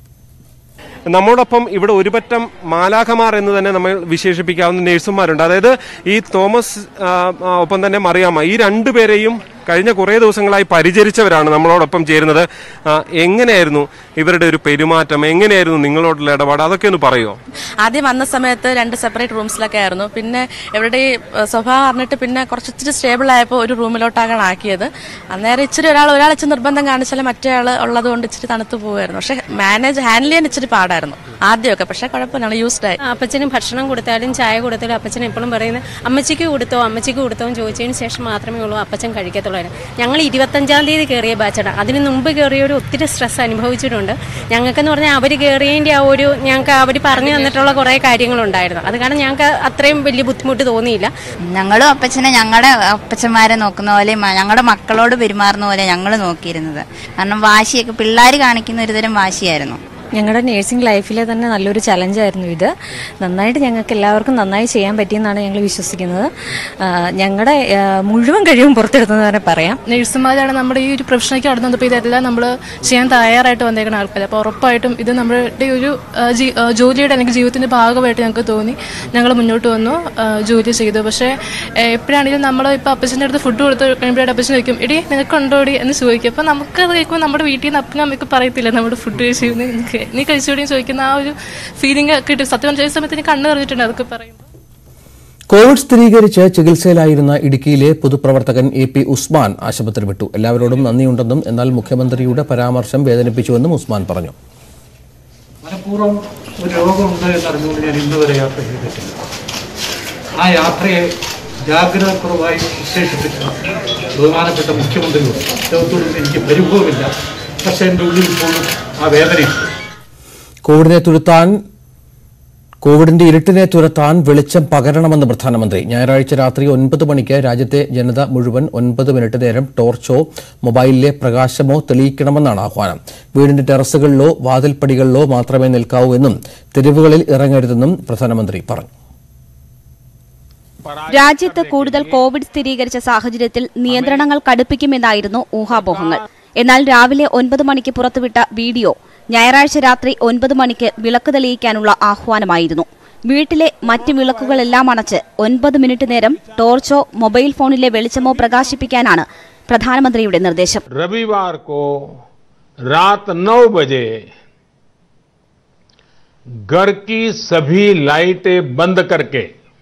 നമ്മോടൊപ്പം ഇവിടെ ഒരുപറ്റം മാലാഖമാർ എന്ന് തന്നെ നമ്മൾ വിശേഷിപ്പിക്കാവുന്ന നഴ്സുമാരുണ്ട് അതായത് ഈ തോമസ് ആ, ആ, ഒപ്പം തന്നെ മറിയാമ്മ ഈ രണ്ടുപേരെയും കഴിഞ്ഞ കുറേ ദിവസങ്ങളായി പരിചരിച്ചവരാണ് നമ്മളോടൊപ്പം ചേരുന്നത് ആ, എങ്ങനെയായിരുന്നു ഇവരുടെ ഒരു പെരുമാറ്റം എങ്ങനെയായിരുന്നു നിങ്ങളോടുള്ള ഇടപാട് അതൊക്കെ ഒന്ന് പറയുമോ ആദ്യം വന്ന സമയത്ത് രണ്ട് സെപ്പറേറ്റ് റൂംസിലൊക്കെ ആയിരുന്നു പിന്നെ ഇവരുടെ ഈ ഏഹ്, സ്വഭാവം അറിഞ്ഞിട്ട് പിന്നെ കുറച്ച് ഇച്ചിരി സ്റ്റേബിൾ ആയപ്പോൾ ഒരു റൂമിലോട്ടാണ് ആക്കിയത് അന്നേരം ഇച്ചിരി ഒരാൾ ഒരാൾ ഇച്ചിരി നിർബന്ധം കാണിച്ചാൽ മറ്റേ ആൾ ഉള്ളത് കൊണ്ട് ഇച്ചിരി തണുത്ത് പോകുമായിരുന്നു പക്ഷെ മാനേജ് ഹാൻഡിൽ ചെയ്യാൻ ഇച്ചിരി പാടായിരുന്നു ആദ്യമൊക്കെ പക്ഷെ കുഴപ്പമില്ല യൂസ്ഡ് ആയി അപ്പച്ചന് ഭക്ഷണം കൊടുത്താലും ചായ കൊടുത്താലും അപ്പച്ചൻ എപ്പോഴും പറയുന്നത് അമ്മച്ചിക്ക് കൊടുത്തോ അമ്മച്ചിക്ക് കൊടുത്തോ എന്ന് ചോദിച്ചതിന് ശേഷം മാത്രമേ ഉള്ളൂ അപ്പച്ചൻ കഴിക്കത്തുള്ളൂ ഞങ്ങൾ ഇരുപത്തഞ്ചാം തീയതി കയറിയ ബാച്ചാണ് അതിന് മുമ്പ് കയറിയൊരു ഒത്തിരി സ്ട്രെസ് അനുഭവിച്ചിട്ടുണ്ട് ഞങ്ങൾക്കെന്ന് പറഞ്ഞാൽ അവർ കയറിയതിൻ്റെ ആ ഒരു ഞങ്ങൾക്ക് അവർ പറഞ്ഞു തന്നിട്ടുള്ള കുറേ കാര്യങ്ങളുണ്ടായിരുന്നു അത് കാരണം ഞങ്ങൾക്ക് അത്രയും വലിയ ബുദ്ധിമുട്ട് തോന്നിയില്ല ഞങ്ങളും അപ്പച്ചനെ ഞങ്ങളുടെ അപ്പച്ചന്മാരെ നോക്കുന്ന പോലെ മ- ഞങ്ങളുടെ മക്കളോട് പെരുമാറുന്ന പോലെ ഞങ്ങൾ നോക്കിയിരുന്നത് കാരണം വാശിയൊക്കെ പിള്ളേർ കാണിക്കുന്ന ഒരുതരം വാശിയായിരുന്നു ഞങ്ങളുടെ നേഴ്സിംഗ് ലൈഫിലെ തന്നെ നല്ലൊരു ചലഞ്ചായിരുന്നു ഇത് നന്നായിട്ട് ഞങ്ങൾക്ക് എല്ലാവർക്കും നന്നായി ചെയ്യാൻ പറ്റിയെന്നാണ് ഞങ്ങൾ വിശ്വസിക്കുന്നത് ആ, ഞങ്ങളുടെ ആ, മുഴുവൻ കഴിവും പുറത്തെടുത്തെന്ന് തന്നെ പറയാം നഴ്സുമാരാണ് നമ്മുടെ ഈ ഒരു പ്രൊഫഷനിലേക്ക് കടന്നു വന്നപ്പോൾ ഇതെല്ലാം നമ്മൾ ചെയ്യാൻ തയ്യാറായിട്ട് വന്നേക്കുന്ന ആൾക്കാർ അപ്പോൾ ഉറപ്പായിട്ടും ഇത് നമ്മുടെ ഒരു ആ, ജീ- ആ, ജോലിയുടെ അല്ലെങ്കിൽ ജീവിതത്തിന്റെ ഭാഗമായിട്ട് ഞങ്ങൾക്ക് തോന്നി ഞങ്ങൾ മുന്നോട്ട് വന്നു ആ, ജോലി ചെയ്തു പക്ഷേ എപ്പോഴാണെങ്കിലും നമ്മൾ ഇപ്പോൾ അപ്പച്ചൻ്റെ അടുത്ത് ഫുഡ് കൊടുത്ത് കഴിയുമ്പോഴായിട്ട് അപ്പച്ചൻ ചോദിക്കും എടി നിനക്കുണ്ടോടി എന്ന് ചോദിക്കും അപ്പോൾ നമുക്കത് കേൾക്കുമ്പോൾ നമ്മുടെ വീട്ടിൽ നിന്ന് അപ്പനും അമ്മയ്ക്ക് പറയത്തില്ല നമ്മുടെ ഫുഡ് കഴിച്ചു നിനക്ക് നീ കഴിച്ചോടിയും ചോദിക്കുന്ന ആ ഒരു ഫീലിംഗ് കിട്ടും സത്യം പറഞ്ഞ സമയത്ത് എനിക്ക് കണ്ണ് നിറഞ്ഞിട്ടുണ്ട് അതൊക്കെ പറയും കോവിഡ് സ്ഥിരീകരിച്ച് ചികിത്സയിലായിരുന്ന ഇടുക്കിയിലെ പൊതുപ്രവർത്തകൻ എ പി ഉസ്മാൻ ആശുപത്രി വിട്ടു എല്ലാവരോടും നന്ദിയുണ്ടെന്നും എന്നാൽ മുഖ്യമന്ത്രിയുടെ പരാമർശം വേദനിപ്പിച്ചുവെന്നും ഉസ്മാൻ പറഞ്ഞു മനഃപൂർവ്വം ഒരു രോഗമുണ്ട് എന്നറിഞ്ഞുകൊണ്ട് ഞാൻ ഇന്ന് വരെ യാത്ര ചെയ്തിട്ടില്ല ആ യാത്രയെ ജാഗ്രതക്കുറവായി വിശേഷിപ്പിച്ച ബഹുമാനപ്പെട്ട മുഖ്യമന്ത്രിയോട് അദ്ദേഹത്തോടും എനിക്ക് പരിഭവമില്ല പക്ഷേ എൻ്റെ ഉള്ളിൽ ഇപ്പോഴും ആ വേദനയുണ്ട് കോവിഡിനെ തുരുത്താൻ കോവിഡിന്റെ ഇരുട്ടിനെ തുരത്താൻ വെളിച്ചം പകരണമെന്ന് പ്രധാനമന്ത്രി ഞായറാഴ്ച രാത്രി ഒൻപത് മണിക്ക് രാജ്യത്തെ ജനത മുഴുവൻ ഒൻപത് മിനിറ്റ് നേരം ടോർച്ചോ മൊബൈലിലെ പ്രകാശമോ തെളിയിക്കണമെന്നാണ് ആഹ്വാനം വീടിന്റെ ടെറസുകളിലോ വാതിൽപ്പടികളിലോ മാത്രമേ നിൽക്കാവൂ എന്നും തെരുവുകളിൽ ഇറങ്ങരുതെന്നും പ്രധാനമന്ത്രി പറഞ്ഞു രാജ്യത്ത് കൂടുതൽ കോവിഡ് സ്ഥിരീകരിച്ച സാഹചര്യത്തിൽ നിയന്ത്രണങ്ങൾ കടുപ്പിക്കുമെന്നായിരുന്നു ഊഹാപോഹങ്ങൾ എന്നാൽ രാവിലെ ഒൻപത് മണിക്ക് പുറത്തുവിട്ട വീഡിയോ ഞായറാഴ്ച രാത്രി ഒൻപത് മണിക്ക് വിളക്ക് തെളിയിക്കാനുള്ള ആഹ്വാനമായിരുന്നു വീട്ടിലെ മറ്റ് വിളക്കുകളെല്ലാം അണച്ച് ഒൻപത് മിനിറ്റ് നേരം ടോർച്ചോ മൊബൈൽ ഫോണിലെ വെളിച്ചമോ പ്രകാശിപ്പിക്കാനാണ് പ്രധാനമന്ത്രിയുടെ നിർദ്ദേശം रविवार को रात नौ बजे घर की सभी लाइटें बंद करके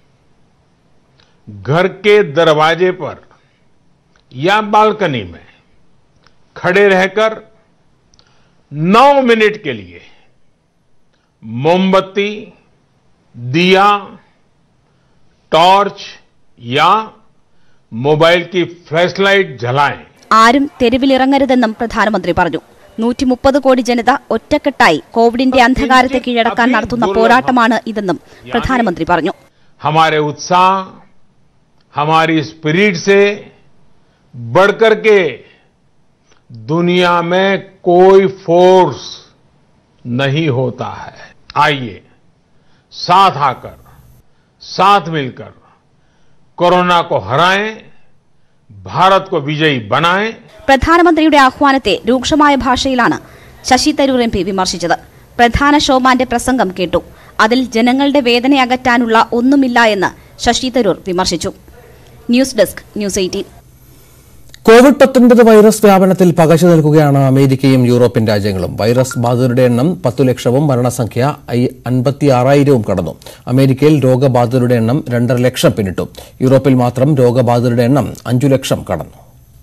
घर के दरवाजे पर या बालकनी में खड़े रहकर नौ मिनट के लिए मोमबत्ती दिया टॉर्च या मोबाइल की फ्लैशलाइट जलाएं ആരും തെരുവിലിറങ്ങരുതെന്നും പ്രധാനമന്ത്രി പറഞ്ഞു നൂറ്റി മുപ്പത് കോടി ജനത ഒറ്റക്കെട്ടായി കോവിഡിന്റെ അന്ധകാരത്തെ കീഴടക്കാൻ നടത്തുന്ന പോരാട്ടമാണ് ഇതെന്നും പ്രധാനമന്ത്രി പറഞ്ഞു हमारे उत्साह हमारी स्पिरिट से बढ़कर के दुनिया में कोई फोर्स नहीं होता है आइए साथ आकर साथ मिलकर कोरोना को हराएं भारत को विजयी बनाएं പ്രധാനമന്ത്രിയുടെ ആഹ്വാനത്തെ രൂക്ഷമായ ഭാഷയിലാണ് ശശി തരൂർ എം പി വിമർശിച്ചത് പ്രധാന ഷോമാന്റെ പ്രസംഗം കേട്ടു അതിൽ ജനങ്ങളുടെ വേദന അകറ്റാനുള്ള ഒന്നുമില്ല എന്ന് ശശി തരൂർ വിമർശിച്ചു news desk news eighteen covid പത്തൊൻപത് വൈറസ് വ്യാപനത്തിൽ പകച്ചു നിൽക്കുകയാണ് അമേരിക്കയും യൂറോപ്യൻ രാജ്യങ്ങളും വൈറസ് ബാധിതരുടെ എണ്ണം പത്തു ലക്ഷവും മരണസംഖ്യ അൻപത്തി ആറായിരവും കടന്നു അമേരിക്കയിൽ രോഗബാധിതരുടെ എണ്ണം രണ്ടര ലക്ഷം പിന്നിട്ടു യൂറോപ്പിൽ മാത്രം രോഗബാധിതരുടെ എണ്ണം അഞ്ചു ലക്ഷം കടന്നു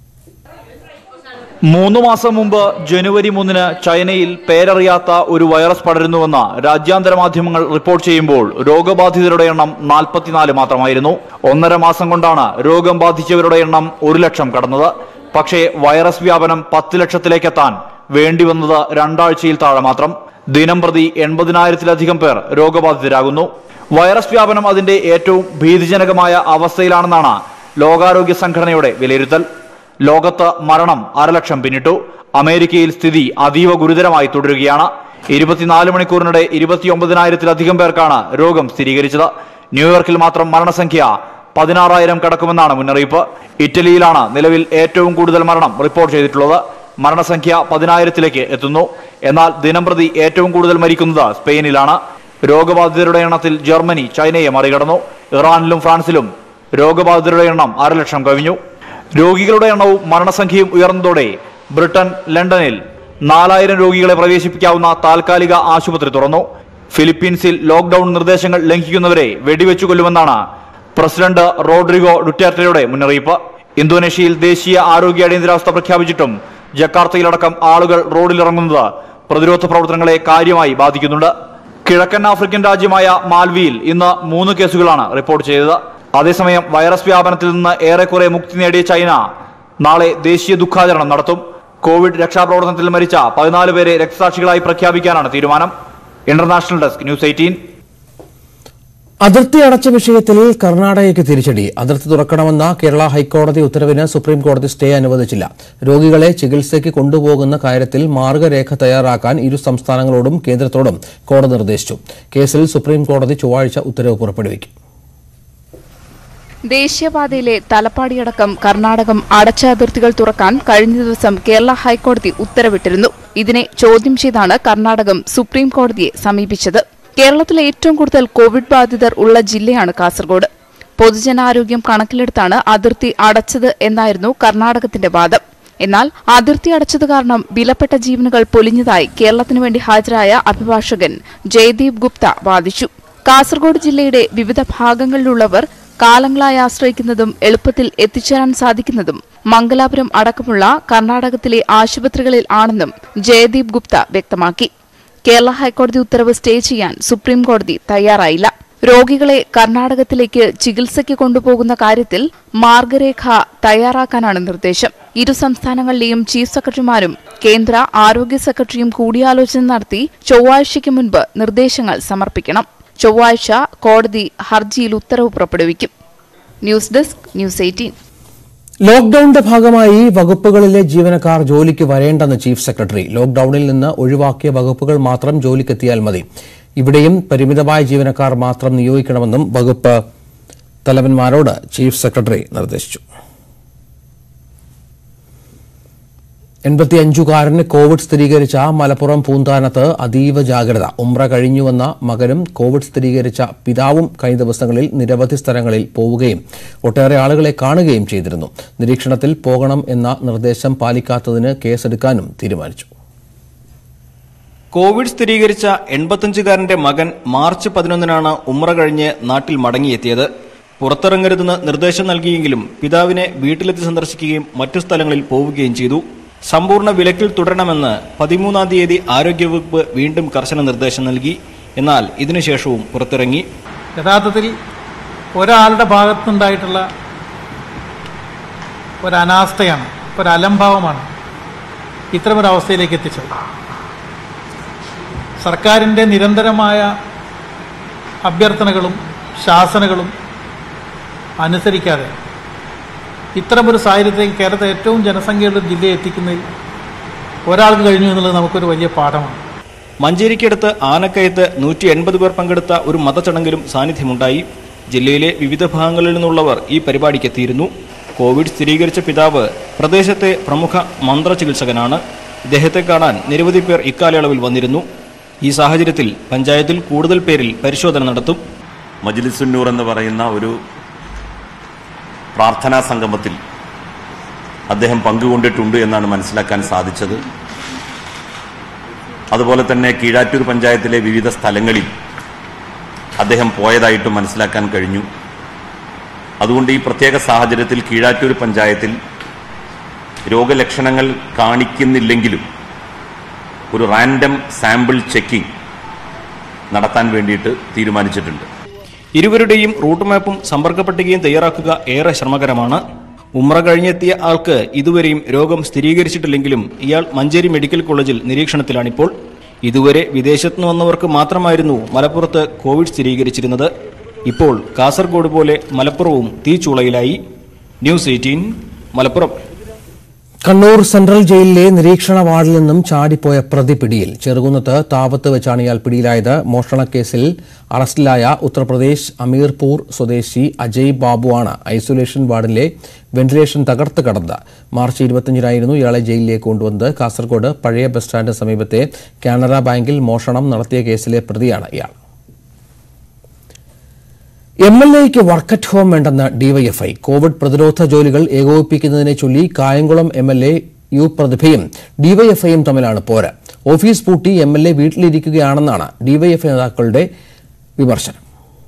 മൂന്ന് മാസം മുമ്പ് ജനുവരി മൂന്നിന് ചൈനയിൽ പേരറിയാത്ത ഒരു വൈറസ് പടരുന്നുവെന്ന് രാജ്യാന്തര മാധ്യമങ്ങൾ റിപ്പോർട്ട് ചെയ്യുമ്പോൾ രോഗബാധിതരുടെ എണ്ണം നാൽപ്പത്തിനാല് മാത്രമായിരുന്നു ഒന്നര മാസം കൊണ്ടാണ് രോഗം ബാധിച്ചവരുടെ എണ്ണം ഒരു ലക്ഷം കടന്നത് പക്ഷേ വൈറസ് വ്യാപനം പത്ത് ലക്ഷത്തിലേക്കെത്താൻ വേണ്ടിവന്നത് രണ്ടാഴ്ചയിൽ താഴെ മാത്രം ദിനം പ്രതി എൺപതിനായിരത്തിലധികം പേർ രോഗബാധിതരാകുന്നു വൈറസ് വ്യാപനം അതിന്റെ ഏറ്റവും ഭീതിജനകമായ അവസ്ഥയിലാണെന്നാണ് ലോകാരോഗ്യ സംഘടനയുടെ വിലയിരുത്തൽ ലോകത്ത് മരണം അരലക്ഷം പിന്നിട്ടു അമേരിക്കയിൽ സ്ഥിതി അതീവ ഗുരുതരമായി തുടരുകയാണ് ഇരുപത്തിനാല് മണിക്കൂറിനിടെ ഇരുപത്തിയൊമ്പതിനായിരത്തിലധികം പേർക്കാണ് രോഗം സ്ഥിരീകരിച്ചത് ന്യൂയോർക്കിൽ മാത്രം മരണസംഖ്യ പതിനാറായിരം കടക്കുമെന്നാണ് മുന്നറിയിപ്പ് ഇറ്റലിയിലാണ് നിലവിൽ ഏറ്റവും കൂടുതൽ മരണം റിപ്പോർട്ട് ചെയ്തിട്ടുള്ളത് മരണസംഖ്യ പതിനായിരത്തിലേക്ക് എത്തുന്നു എന്നാൽ ദിനംപ്രതി ഏറ്റവും കൂടുതൽ മരിക്കുന്നത് സ്പെയിനിലാണ് രോഗബാധിതരുടെ എണ്ണത്തിൽ ജർമ്മനി ചൈനയെ മറികടന്നു ഇറാനിലും ഫ്രാൻസിലും രോഗബാധിതരുടെ എണ്ണം അരലക്ഷം കവിഞ്ഞു രോഗികളുടെ എണ്ണവും മരണസംഖ്യയും ഉയർന്നതോടെ ബ്രിട്ടൻ ലണ്ടനിൽ നാലായിരം രോഗികളെ പ്രവേശിപ്പിക്കാവുന്ന താൽക്കാലിക ആശുപത്രി തുറന്നു ഫിലിപ്പീൻസിൽ ലോക്ഡൌൺ നിർദ്ദേശങ്ങൾ ലംഘിക്കുന്നവരെ വെടിവെച്ചു കൊല്ലുമെന്നാണ് പ്രസിഡന്റ് റോഡ്രിഗോ ഡുറ്റേർട്ടയുടെ മുന്നറിയിപ്പ് ഇന്തോനേഷ്യയിൽ ദേശീയ ആരോഗ്യ അടിയന്തരാവസ്ഥ പ്രഖ്യാപിച്ചിട്ടും ജക്കാർത്തയിലടക്കം ആളുകൾ റോഡിലിറങ്ങുന്നത് പ്രതിരോധ പ്രവർത്തനങ്ങളെ കാര്യമായി ബാധിക്കുന്നുണ്ട് കിഴക്കൻ ആഫ്രിക്കൻ രാജ്യമായ മാൽവിയിൽ ഇന്ന് മൂന്ന് കേസുകളാണ് റിപ്പോർട്ട് ചെയ്തത് അതേസമയം വൈറസ് വ്യാപനത്തിൽ നിന്ന് ഏറെക്കുറെ മുക്തി നേടിയ ചൈന നാളെ ദേശീയ ദുഃഖാചരണം നടത്തും കോവിഡ് രക്ഷാപ്രവർത്തനത്തിൽ മരിച്ച പതിനാല് പേരെ രക്തസാക്ഷികളായി പ്രഖ്യാപിക്കാനാണ് തീരുമാനം ഇന്റർനാഷണൽ ഡെസ്ക് ന്യൂസ് എയ്റ്റീൻ അതിർത്തി അടച്ച വിഷയത്തിൽ കർണാടകയ്ക്ക് തിരിച്ചടി അതിർത്തി തുറക്കണമെന്ന കേരള ഹൈക്കോടതി ഉത്തരവിന് സുപ്രീം കോടതി സ്റ്റേ അനുവദിച്ചില്ല രോഗികളെ ചികിത്സയ്ക്ക് കൊണ്ടുപോകുന്ന കാര്യത്തിൽ മാർഗരേഖ തയ്യാറാക്കാൻ ഇരു സംസ്ഥാനങ്ങളോടും കേന്ദ്രത്തോടും കോടതി നിർദ്ദേശിച്ചു കേസിൽ സുപ്രീം കോടതി ചൊവ്വാഴ്ച ഉത്തരവ് പുറപ്പെടുവിക്കും ദേശീയപാതയിലെ തലപ്പാടിയടക്കം കർണാടകം അടച്ച അതിർത്തികൾ തുറക്കാൻ കഴിഞ്ഞ ദിവസം കേരള ഹൈക്കോടതി ഉത്തരവിട്ടിരുന്നു ഇതിനെ ചോദ്യം ചെയ്താണ് കർണാടകം സുപ്രീം കോടതിയെ സമീപിച്ചത് കേരളത്തിലെ ഏറ്റവും കൂടുതൽ കോവിഡ് ബാധിതർ ഉള്ള ജില്ലയാണ് കാസർഗോഡ് പൊതുജനാരോഗ്യം കണക്കിലെടുത്താണ് അതിർത്തി അടച്ചത് എന്നായിരുന്നു കർണാടകത്തിന്റെ വാദം എന്നാൽ അതിർത്തി അടച്ചത് കാരണം വിലപ്പെട്ട ജീവനുകൾ പൊലിഞ്ഞതായി കേരളത്തിനു വേണ്ടി ഹാജരായ അഭിഭാഷകൻ ജയദീപ് ഗുപ്ത വാദിച്ചു കാസർഗോഡ് ജില്ലയുടെ വിവിധ ഭാഗങ്ങളിലുള്ളവർ കാലങ്ങളായി ആശ്രയിക്കുന്നതും എളുപ്പത്തിൽ എത്തിച്ചേരാൻ സാധിക്കുന്നതും മംഗലാപുരം അടക്കമുള്ള കർണാടകത്തിലെ ആശുപത്രികളിൽ ആണെന്നും ജയദീപ് ഗുപ്ത വ്യക്തമാക്കി കേരള ഹൈക്കോടതി ഉത്തരവ് സ്റ്റേ ചെയ്യാൻ സുപ്രീം കോടതി തയ്യാറായില്ല രോഗികളെ കർണാടകത്തിലേക്ക് ചികിത്സയ്ക്ക് കൊണ്ടുപോകുന്ന കാര്യത്തിൽ മാർഗരേഖ തയ്യാറാക്കാനാണ് നിർദ്ദേശം ഇരു സംസ്ഥാനങ്ങളിലെയും ചീഫ് സെക്രട്ടറിമാരും കേന്ദ്ര ആരോഗ്യ സെക്രട്ടറിയും കൂടിയാലോചന നടത്തി ചൊവ്വാഴ്ചയ്ക്ക് മുൻപ് നിർദ്ദേശങ്ങൾ സമർപ്പിക്കണം ചൊവ്വാഴ്ച കോടതി ഹർജിയിൽ ഉത്തരവ് പുറപ്പെടുവിക്കും ന്യൂസ് ഡെസ്ക് ന്യൂസ് എയ്റ്റീൻ ലോക്ഡൌണിന്റെ ഭാഗമായി വകുപ്പുകളിലെ ജീവനക്കാർ ജോലിക്ക് വരേണ്ടെന്ന് ചീഫ് സെക്രട്ടറി ലോക്ഡൌണിൽ നിന്ന് ഒഴിവാക്കിയ വകുപ്പുകൾ മാത്രം ജോലിക്കെത്തിയാൽ മതി ഇവിടെയും പരിമിതമായ ജീവനക്കാർ മാത്രം നിയോഗിക്കണമെന്നും വകുപ്പ് തലവന്മാരോട് ചീഫ് സെക്രട്ടറി നിർദ്ദേശിച്ചു എൺപത്തിയഞ്ചുകാരന് കോവിഡ് സ്ഥിരീകരിച്ച മലപ്പുറം പൂന്താനത്ത് അതീവ ജാഗ്രത ഉംറ കഴിഞ്ഞുവന്ന മകനും കോവിഡ് സ്ഥിരീകരിച്ച പിതാവും കഴിഞ്ഞ ദിവസങ്ങളിൽ നിരവധി സ്ഥലങ്ങളിൽ പോവുകയും ഒട്ടേറെ ആളുകളെ കാണുകയും ചെയ്തിരുന്നു നിരീക്ഷണത്തിൽ പോകണം എന്ന നിർദ്ദേശം പാലിക്കാത്തതിന് കേസെടുക്കാനും തീരുമാനിച്ചു കോവിഡ് സ്ഥിരീകരിച്ച എൺപത്തഞ്ചുകാരന്റെ മകൻ മാർച്ച് പതിനൊന്നിനാണ് ഉമ്ര കഴിഞ്ഞ് നാട്ടിൽ മടങ്ങിയെത്തിയത് പുറത്തിറങ്ങരുതെന്ന് നിർദ്ദേശം നൽകിയെങ്കിലും പിതാവിനെ വീട്ടിലെത്തി സന്ദർശിക്കുകയും മറ്റു സ്ഥലങ്ങളിൽ പോവുകയും ചെയ്തു സമ്പൂർണ്ണ വിലക്കിൽ തുടരണമെന്ന് പതിമൂന്നാം തീയതി ആരോഗ്യവകുപ്പ് വീണ്ടും കർശന നിർദ്ദേശം നൽകി എന്നാൽ ഇതിനുശേഷവും പുറത്തിറങ്ങി യഥാർത്ഥത്തിൽ ഒരാളുടെ ഭാഗത്തുണ്ടായിട്ടുള്ള ഒരു അനാസ്ഥയാണ് ഒരു അലംഭാവമാണ് ഇത്തരമൊരവസ്ഥയിലേക്ക് എത്തിച്ചത് സർക്കാരിൻ്റെ നിരന്തരമായ അഭ്യർത്ഥനകളും ശാസനകളും അനുസരിക്കാതെ ഇത്തരമൊരു സാഹചര്യത്തിൽ കേരളത്തെ ഏറ്റവും ജനസംഖ്യയുള്ള ഒരു ജില്ലയെ എത്തിക്കുന്നതിൽ ഒരാൾക്ക് കഴിഞ്ഞു എന്നുള്ളത് നമുക്കൊരു വലിയ പാഠമാണ് മഞ്ചേരിക്കടുത്ത് ആനക്കയത്ത് നൂറ്റി എൺപത് പേർ പങ്കെടുത്ത ഒരു മതചടങ്ങിലും സാന്നിധ്യമുണ്ടായി ജില്ലയിലെ വിവിധ ഭാഗങ്ങളിൽ നിന്നുള്ളവർ ഈ പരിപാടിക്കെത്തിയിരുന്നു കോവിഡ് സ്ഥിരീകരിച്ച പിതാവ് പ്രദേശത്തെ പ്രമുഖ മന്ത്രചികിത്സകനാണ് ഇദ്ദേഹത്തെ കാണാൻ നിരവധി പേർ ഇക്കാലയളവിൽ വന്നിരുന്നു ഈ സാഹചര്യത്തിൽ പഞ്ചായത്തിൽ കൂടുതൽ പേരിൽ പരിശോധന നടത്തും മജ്ലിസുന്നൂർ എന്ന് പറയുന്ന ഒരു പ്രാർത്ഥനാ സംഗമത്തിൽ അദ്ദേഹം പങ്കുകൊണ്ടിട്ടുണ്ട് എന്നാണ് മനസ്സിലാക്കാൻ സാധിച്ചത് അതുപോലെ തന്നെ കീഴാറ്റൂർ പഞ്ചായത്തിലെ വിവിധ സ്ഥലങ്ങളിൽ അദ്ദേഹം പോയതായിട്ടും മനസ്സിലാക്കാൻ കഴിഞ്ഞു അതുകൊണ്ട് ഈ പ്രത്യേക സാഹചര്യത്തിൽ കീഴാറ്റൂർ പഞ്ചായത്തിൽ രോഗലക്ഷണങ്ങൾ കാണിക്കുന്നില്ലെങ്കിലും ഒരു റാൻഡം സാമ്പിൾ ചെക്കിംഗ് നടത്താൻ വേണ്ടിയിട്ട് തീരുമാനിച്ചിട്ടുണ്ട് ഇരുവരുടെയും റൂട്ട് മാപ്പും സമ്പർക്ക പട്ടികയും തയ്യാറാക്കുക ഏറെ ശ്രമകരമാണ് ഉമ്ര കഴിഞ്ഞെത്തിയ ആൾക്ക് ഇതുവരെയും രോഗം സ്ഥിരീകരിച്ചിട്ടില്ലെങ്കിലും ഇയാൾ മഞ്ചേരി മെഡിക്കൽ കോളേജിൽ നിരീക്ഷണത്തിലാണിപ്പോൾ ഇതുവരെ വിദേശത്തുനിന്ന് വന്നവർക്ക് മാത്രമായിരുന്നു മലപ്പുറത്ത് കോവിഡ് സ്ഥിരീകരിച്ചിരുന്നത് ഇപ്പോൾ കാസർഗോഡ് പോലെ മലപ്പുറവും തീച്ചൂളയിലായി news eighteen Malappuram Kannur central ജയിലിലെ നിരീക്ഷണ വാർഡിൽ നിന്നും ചാടിപ്പോയ പ്രതി പിടിയിൽ ചെറുകുന്നത്ത് താവത്ത് വെച്ചാണ് ഇയാൾ പിടിയിലായത് മോഷണക്കേസിൽ അറസ്റ്റിലായ ഉത്തർപ്രദേശ് അമീർപൂർ സ്വദേശി അജയ് ബാബുവാണ് ഐസൊലേഷൻ വാർഡിലെ വെന്റിലേഷൻ തകർത്ത് കടന്നത് മാർച്ച് ഇരുപത്തിയഞ്ചിനായിരുന്നു ഇയാളെ ജയിലിലേക്ക് കൊണ്ടുവന്നത് കാസർഗോഡ് പഴയ ബസ് സ്റ്റാൻഡ് സമീപത്തെ കാനറ ബാങ്കിൽ മോഷണം നടത്തിയ കേസിലെ പ്രതിയാണ് ഇയാൾ എം എൽ എക്ക് വർക്ക് അറ്റ് ഹോം വേണ്ടെന്ന് ഡിവൈഎഫ്ഐ കോവിഡ് പ്രതിരോധ ജോലികൾ ഏകോപിപ്പിക്കുന്നതിനെ ചൊല്ലി Kayamkulam M L A U പ്രതിഭയും ഡിവൈഎഫ്ഐയും തമ്മിലാണ് പോര് ഓഫീസ് പൂട്ടി എം എൽ എ വീട്ടിലിരിക്കുകയാണെന്നാണ് ഡിവൈഎഫ്ഐ നേതാക്കളുടെ വിമർശനം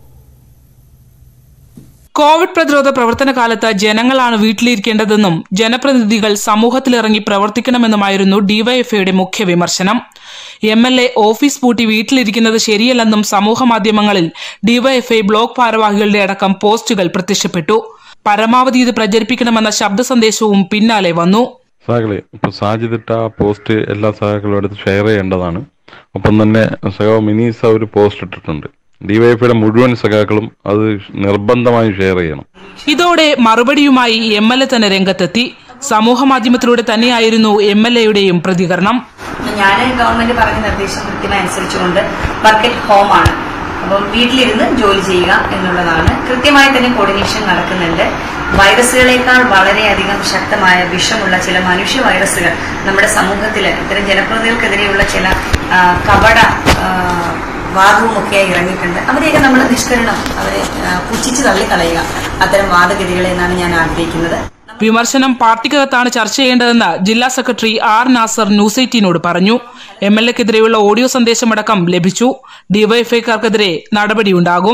കോവിഡ് പ്രതിരോധ പ്രവർത്തന കാലത്ത് ജനങ്ങളാണ് വീട്ടിലിരിക്കേണ്ടതെന്നും ജനപ്രതിനിധികൾ സമൂഹത്തിലിറങ്ങി പ്രവർത്തിക്കണമെന്നുമായിരുന്നു ഡിവൈഎഫ്ഐയുടെ മുഖ്യ വിമർശനം എം എൽ എ ഓഫീസ് പൂട്ടി വീട്ടിലിരിക്കുന്നത് ശരിയല്ലെന്നും സമൂഹ മാധ്യമങ്ങളിൽ ഡിവൈഎഫ്ഐ ബ്ലോക്ക് ഭാരവാഹികളുടെ അടക്കം പോസ്റ്റുകൾ പ്രത്യക്ഷപ്പെട്ടു പരമാവധി ഇത് പ്രചരിപ്പിക്കണമെന്ന ശബ്ദ സന്ദേശവും പിന്നാലെ വന്നു സഹാക്കളെ ഇപ്പൊ സാജിദിട്ട പോസ്റ്റ് എല്ലാ സഹാക്കളും എടുത്ത് ഷെയർ ചെയ്യേണ്ടതാണ് ഒപ്പം തന്നെ സഖാവ് മിനീസ ഒരു പോസ്റ്റ് ഇട്ടിട്ടുണ്ട് ഡിവൈഎഫ്ഐയുടെ മുഴുവൻ സഖാക്കളും അത് നിർബന്ധമായും ഷെയർ ചെയ്യണം ഇതോടെ മറുപടിയുമായി എം എൽ എ തന്നെ രംഗത്തെത്തി സമൂഹ മാധ്യമത്തിലൂടെ തന്നെയായിരുന്നു എം എൽ എയുടെയും പ്രതികരണം ഞാൻ ഗവൺമെന്റ് പറഞ്ഞ നിർദ്ദേശം കൃത്യമായി അനുസരിച്ചുകൊണ്ട് വർക്ക് അറ്റ് ഹോം ആണ് അപ്പം വീട്ടിലിരുന്ന് ജോലി ചെയ്യുക എന്നുള്ളതാണ് കൃത്യമായി തന്നെ കോർഡിനേഷൻ നടക്കുന്നുണ്ട് വൈറസുകളേക്കാൾ വളരെയധികം ശക്തമായ വിഷമുള്ള ചില മനുഷ്യ വൈറസുകൾ നമ്മുടെ സമൂഹത്തിൽ ഇത്തരം ജനപ്രതിനിധികൾക്കെതിരെയുള്ള ചില ആ, കപട ആ, വാദവുമൊക്കെയായി ഇറങ്ങിയിട്ടുണ്ട് അവരെയൊക്കെ നമ്മൾ നിഷ്കരണം അവരെ ആ, പുച്ഛിച്ച് തള്ളിക്കളയുക അത്തരം വാദഗതികളെ എന്നാണ് ഞാൻ ആഗ്രഹിക്കുന്നത് വിമർശനം പാർട്ടിക്കകത്താണ് ചർച്ച ചെയ്യേണ്ടതെന്ന് ജില്ലാ സെക്രട്ടറി ആർ നാസർ ന്യൂസ് എയ്റ്റീനോട് പറഞ്ഞു എം എൽ എക്കെതിരെയുള്ള ഓഡിയോ സന്ദേശമടക്കം ലഭിച്ചു ഡിവൈഎഫ്ഐക്കാർക്കെതിരെ നടപടിയുണ്ടാകും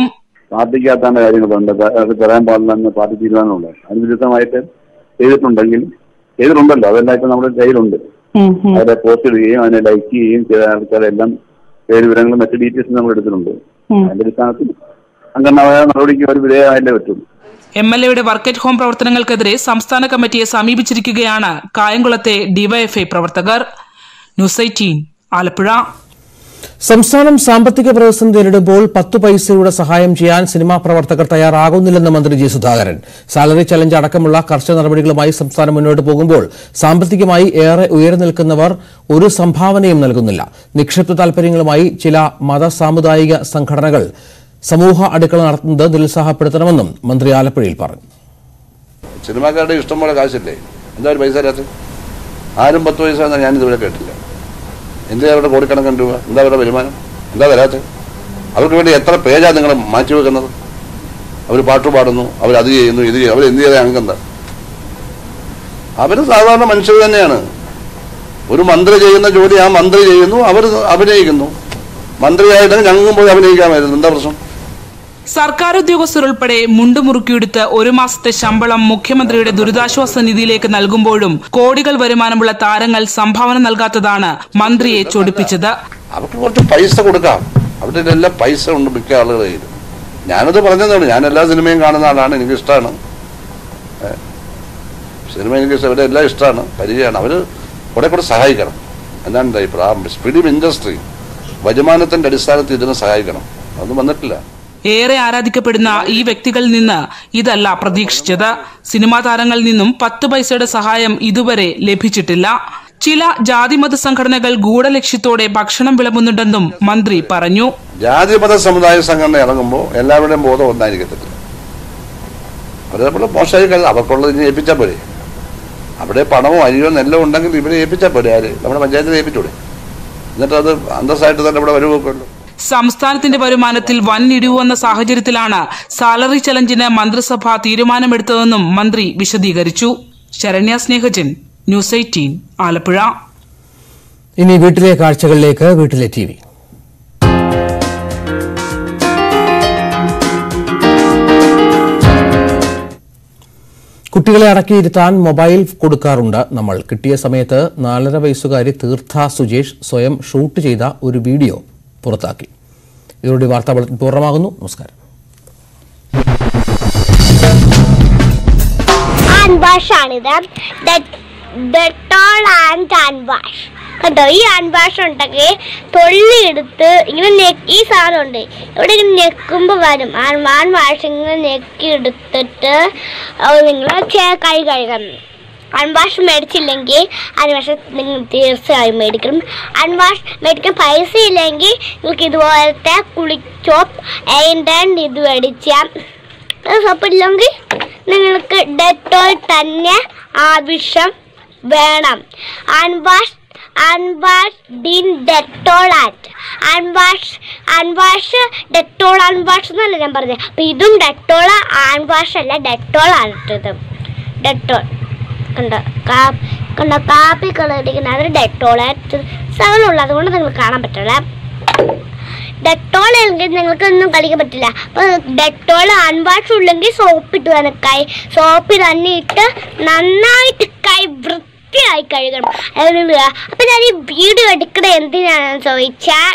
പാർട്ടിക്കകത്താണ് കാര്യങ്ങളുണ്ട് അത് തരാൻ പാടില്ലെന്ന് പാർട്ടി തീരുമാനമുണ്ട് അതിന് വിരുദ്ധമായിട്ട് ചെയ്തിട്ടുണ്ടെങ്കിൽ ചെയ്തിട്ടുണ്ടല്ലോ അതെല്ലാം ഇപ്പൊ നമ്മുടെ കയ്യിലുണ്ട് അവരെ പോസ്റ്റ് ഇടുകയും അതിനെ ലൈക്ക് ചെയ്യുകയും ചെയ്ത ആൾക്കാരെല്ലാം പേര് വിവരങ്ങളും മറ്റു ഡീറ്റെയിൽസ് നമ്മൾ എടുത്തിട്ടുണ്ട് അതിന്റെ അടിസ്ഥാനത്തിൽ സംഘടനാപരമായ നടപടിക്ക് ഒരു വിധേയമായല്ലേ പറ്റുള്ളൂ എം എൽ എയുടെ വർക്ക് അറ്റ് ഹോം പ്രവർത്തനങ്ങൾക്കെതിരെ സംസ്ഥാന കമ്മിറ്റിയെ സമീപിച്ചിരിക്കുകയാണ് കായംകുളത്തെ ഡിവൈഎഫ്ഐ പ്രവർത്തകർ ന്യൂസ് എയ്റ്റീൻ ആലപ്പുഴ സംസ്ഥാനം സാമ്പത്തിക പ്രതിസന്ധി നേരിടുമ്പോൾ പത്തു പൈസയുടെ സഹായം ചെയ്യാൻ സിനിമാ പ്രവർത്തകർ തയ്യാറാകുന്നില്ലെന്ന് മന്ത്രി ജി സുധാകരൻ സാലറി ചലഞ്ച് അടക്കമുള്ള കർശന നടപടികളുമായി സംസ്ഥാനം മുന്നോട്ട് പോകുമ്പോൾ സാമ്പത്തികമായി ഏറെ ഉയർന്നു നിൽക്കുന്നവർ ഒരു സംഭാവനയും നൽകുന്നില്ല നിക്ഷിപ്ത താൽപര്യങ്ങളുമായി ചില മത സാമുദായിക സംഘടനകൾ സമൂഹ അടുക്കള നടത്തുന്നത് നിരുത്സാഹപ്പെടുത്തണമെന്നും മന്ത്രി ആലപ്പുഴയിൽ പറഞ്ഞു സിനിമാക്കാരുടെ ഇഷ്ടം പോലെ കാശില്ലേ എന്താ ഒരു പൈസ തരാത്ത ആരും പത്ത് പൈസ എന്നാ ഞാൻ ഇതുവരെ കേട്ടില്ല എന്തിനാ അവരുടെ കോടിക്കണക്കിന് രൂപ എന്താ അവരുടെ വരുമാനം എന്താ തരാത്ത അവർക്ക് വേണ്ടി എത്ര പേജാ നിങ്ങൾ മാറ്റി വെക്കുന്നത് അവർ പാട്ട് പാടുന്നു അവർ അത് ചെയ്യുന്നു ഇത് ചെയ്യുന്നു അവർ എന്ത് ചെയ്താൽ ഞങ്ങൾക്ക് അവർ സാധാരണ മനുഷ്യർ തന്നെയാണ് ഒരു മന്ത്രി ചെയ്യുന്ന ജോലി ആ മന്ത്രി ചെയ്യുന്നു അവർ അഭിനയിക്കുന്നു മന്ത്രിയായിട്ട് ഞങ്ങൾക്കും പോയി അഭിനയിക്കാമായിരുന്നു എന്താ പ്രശ്നം സർക്കാർ ഉദ്യോഗസ്ഥർ ഉൾപ്പെടെ മുണ്ടുമുറുക്കിയെടുത്ത് ഒരു മാസത്തെ ശമ്പളം മുഖ്യമന്ത്രിയുടെ ദുരിതാശ്വാസ നിധിയിലേക്ക് നൽകുമ്പോഴും കോടികൾ വരുമാനമുള്ള താരങ്ങൾ സംഭാവന നൽകാത്തതാണ് മന്ത്രിയെ ചൊടിപ്പിച്ചത് അവർക്ക് കുറച്ച് പൈസ കൊടുക്കാം അവരുടെ എല്ലാം പൈസ ഉണ്ട് മിക്ക ആളുകളുടെ കയ്യിൽ ഞാനത് പറഞ്ഞതാണ് ഞാൻ എല്ലാ സിനിമയും കാണുന്ന ആളാണ് എനിക്ക് ഇഷ്ടമാണ് സിനിമ എനിക്ക് ഇഷ്ടം ഇവിടെ എല്ലാം ഇഷ്ടമാണ് പരിചയമാണ് അവർ കുറെ കൂടെ സഹായിക്കണം എന്നാണ് എൻ്റെ അഭിപ്രായം ഫിലിം ഇൻഡസ്ട്രി വരുമാനത്തിന്റെ അടിസ്ഥാനത്തിൽ ഇതിനെ സഹായിക്കണം അതൊന്നും വന്നിട്ടില്ല ഏറെ ആരാധിക്കപ്പെടുന്ന ഈ വ്യക്തികളിൽ നിന്ന് ഇതല്ല പ്രതീക്ഷിച്ചത് സിനിമാ താരങ്ങളിൽ നിന്നും പത്ത് പൈസയുടെ സഹായം ഇതുവരെ ലഭിച്ചിട്ടില്ല ചില ജാതിമത സംഘടനകൾ ഗൂഢലക്ഷ്യത്തോടെ ഭക്ഷണം വിളമ്പുന്നുണ്ടെന്നും മന്ത്രി പറഞ്ഞു ജാതി മത സമുദായ സംഘടന ഇറങ്ങുമ്പോൾ എല്ലാവരുടെയും ബോധം ഒന്നായിരിക്കത്തില്ല അതേപോലെ മോശമായി കഴിഞ്ഞാൽ അവർക്കുള്ളത് ഇനി ഏൽപ്പിച്ചാൽ പോരെ അവിടെ പണമോ അരിയോ നെല്ലോ ഉണ്ടെങ്കിൽ ഇവരെ ഏൽപ്പിച്ചാൽ പോരെ ആര് നമ്മുടെ പഞ്ചായത്തിൽ ഏൽപ്പിച്ചൂടെ എന്നിട്ട് അത് അന്തസ്സായിട്ട് തന്നെ ഇവിടെ വരുവൊക്കെയുള്ളൂ സംസ്ഥാനത്തിന്റെ വരുമാനത്തിൽ വൻ ഇടിവ് വന്ന സാഹചര്യത്തിലാണ് സാലറി ചലഞ്ചിന് മന്ത്രിസഭ തീരുമാനമെടുത്തതെന്നും മന്ത്രി വിശദീകരിച്ചു ശരണ്യ സ്നേഹജൻ ന്യൂസ് എയ്റ്റീൻ ആലപ്പുഴ ഇനി വീട്ടിലെ കാഴ്ചകളിലേക്ക് വീട്ടിലെ ടി വി കുട്ടികളെ അടക്കിയിരുത്താൻ മൊബൈൽ കൊടുക്കാറുണ്ട് നമ്മൾ കിട്ടിയ സമയത്ത് നാലര വയസ്സുകാരി തീർത്ഥ സുജേഷ് സ്വയം ഷൂട്ട് ചെയ്ത ഒരു വീഡിയോ പുറത്താക്കി ഇതോടെ വാർത്താ ബുള്ളറ്റിൻ പൂർണ്ണമാകുന്നു നമസ്കാരം ഹാൻഡ് വാഷ് ആണിത് ഡെറ്റോൾ ആൻഡ് ഹാൻഡ് വാഷ് കണ്ടോ ഈ ഹാൻഡ് വാഷ് ഉണ്ടെങ്കിൽ തൊള്ളിയെടുത്ത് ഇങ്ങനെ നെക്ക് ഈ സാധനം ഉണ്ട് ഇവിടെ ഇങ്ങനെ ഞെക്കുമ്പോൾ വരും ഹാൻഡ് വാഷ് ഇങ്ങനെ ഞെക്കി എടുത്തിട്ട് നിങ്ങൾ കൈ കഴുകണം ഹാൻഡ് വാഷ് മേടിച്ചില്ലെങ്കിൽ ഹാൻഡ് വാഷ് നിങ്ങൾ തീർച്ചയായും മേടിക്കണം ഹാൻഡ് വാഷ് മേടിക്കാൻ പൈസ ഇല്ലെങ്കിൽ നിങ്ങൾക്ക് ഇതുപോലത്തെ കുളിച്ചോ അതിൻ്റെ ഇത് മേടിച്ചാൽ സോപ്പില്ലെങ്കിൽ നിങ്ങൾക്ക് ഡെറ്റോൾ തന്നെ ആവശ്യം വേണം അൺവാഷ് അൺവാഷ് ഡിൻ ഡെറ്റോൾ ആറ്റ് അൺവാഷ് അൺവാഷ് ഡെറ്റോൾ അൺവാഷ് എന്നല്ല ഞാൻ പറഞ്ഞത് അപ്പം ഇതും ഡെറ്റോൾ അൺവാഷ് അല്ല ഡെറ്റോൾ ആണ് ഇത് ഡെറ്റോൾ കണ്ടോ കാ കണ്ടോ കാപ്പി കളറിരിക്കുന്ന അത് ഡെറ്റോൾ സകലമുള്ള അതുകൊണ്ട് നിങ്ങൾ കാണാൻ പറ്റില്ല ഡെറ്റോൾ അല്ലെങ്കിൽ നിങ്ങൾക്കൊന്നും കളിക്കാൻ പറ്റില്ല അപ്പൊ ഡെറ്റോൾ അൺവാഷ് ഉള്ളെങ്കിൽ സോപ്പ് ഇട്ട് വേണം കൈ സോപ്പ് തന്നെ ഇട്ട് നന്നായിട്ട് കൈ വൃത്തിയായി കഴുകണം അതിനുള്ള അപ്പൊ ഞാൻ ഈ വീഡിയോ എടുക്കണ എന്തിനാണെന്ന് ചോദിച്ചാൽ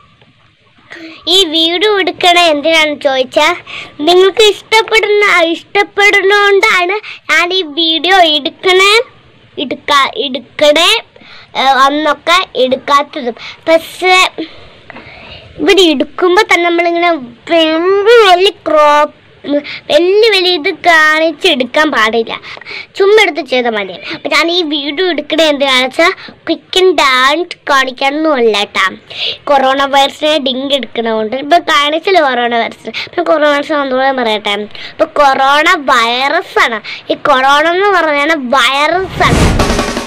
ഈ വീഡിയോ എടുക്കണ എന്തിനാണെന്ന് ചോദിച്ചാൽ നിങ്ങൾക്ക് ഇഷ്ടപ്പെടുന്ന ഇഷ്ടപ്പെടുന്നോണ്ടാണ് ഞാൻ ഈ വീഡിയോ എടുക്കണേ എടുക്കാ എടുക്കണേ ഏഹ് അന്നൊക്കെ എടുക്കാത്തതും പക്ഷേ ഇവിടെ എടുക്കുമ്പോൾ തന്നെ നമ്മളിങ്ങനെ വലിയ വലിയ ക്രോപ്പ് വലിയ വലിയ ഇത് കാണിച്ച് എടുക്കാൻ പാടില്ല ചുമ്മാ എടുത്ത് ചെയ്താൽ മതി അപ്പം ഞാൻ ഈ വീഡിയോ എടുക്കണേ എന്തിനാണെന്ന് വെച്ചാൽ ക്വിക്ക് ആൻഡ് ഡാൻസ് കാണിക്കാനൊന്നുമല്ല കേട്ടാ കൊറോണ വൈറസിനെ ഡിങ്ക് എടുക്കണതുകൊണ്ട് ഇപ്പം കാണിച്ചില്ല കൊറോണ വൈറസ് ഇപ്പം കൊറോണ വൈറസ് ഒന്നുകൂടെ പറയട്ടെ ഇപ്പം കൊറോണ വൈറസാണ് ഈ കൊറോണ എന്ന് പറഞ്ഞാൽ വൈറസാണ്